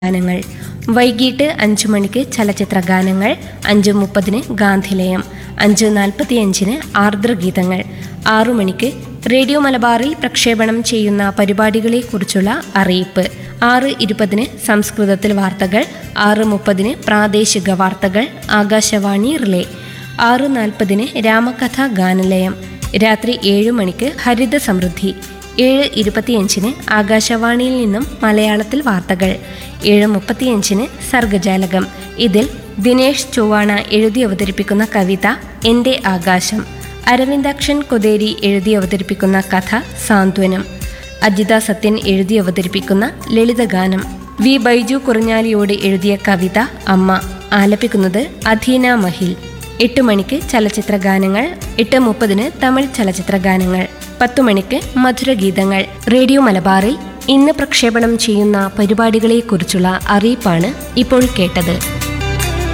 ഗാനങ്ങൾ വൈകിട്ട് അഞ്ചു മണിക്ക് ചലച്ചിത്ര ഗാനങ്ങൾ അഞ്ച് മുപ്പതിന് ഗാന്ധിലയം അഞ്ച് നാൽപ്പത്തിയഞ്ചിന് ആർദ്രഗീതങ്ങൾ ആറു മണിക്ക് റേഡിയോ മലബാറിൽ പ്രക്ഷേപണം ചെയ്യുന്ന പരിപാടികളെക്കുറിച്ചുള്ള അറിയിപ്പ് ആറ് ഇരുപതിന് സംസ്കൃതത്തിൽ വാർത്തകൾ ആറ് മുപ്പതിന് പ്രാദേശിക വാർത്തകൾ ആകാശവാണി റിലേ ആറ് നാൽപ്പതിന് രാമകഥ ഗാനലയം രാത്രി ഏഴ് മണിക്ക് ഹരിത സമൃദ്ധി ഏഴ് ഇരുപത്തിയഞ്ചിന് ആകാശവാണിയിൽ നിന്നും മലയാളത്തിൽ വാർത്തകൾ ഏഴ് മുപ്പത്തിയഞ്ചിന് സർഗജാലകം ഇതിൽ ദിനേഷ് ചൊവ്വാണ എഴുതി അവതരിപ്പിക്കുന്ന കവിത എൻ്റെ ആകാശം അരവിന്ദാക്ഷൻ കൊതേരി എഴുതി അവതരിപ്പിക്കുന്ന കഥ സാന്ത്വനം അജിത സത്യൻ എഴുതി അവതരിപ്പിക്കുന്ന ലളിതഗാനം വി ബൈജു കുറിഞ്ഞാലിയോട് എഴുതിയ കവിത അമ്മ ആലപിക്കുന്നത് അധീന മഹിൽ എട്ട് മണിക്ക് ചലച്ചിത്ര ഗാനങ്ങൾ എട്ട് മുപ്പതിന് തമിഴ് ചലച്ചിത്ര ഗാനങ്ങൾ പത്തു മണിക്ക് മധുരഗീതങ്ങൾ റേഡിയോ മലബാറിൽ ഇന്ന് പ്രക്ഷേപണം ചെയ്യുന്ന പരിപാടികളെക്കുറിച്ചുള്ള അറിയിപ്പാണ് ഇപ്പോൾ കേട്ടത്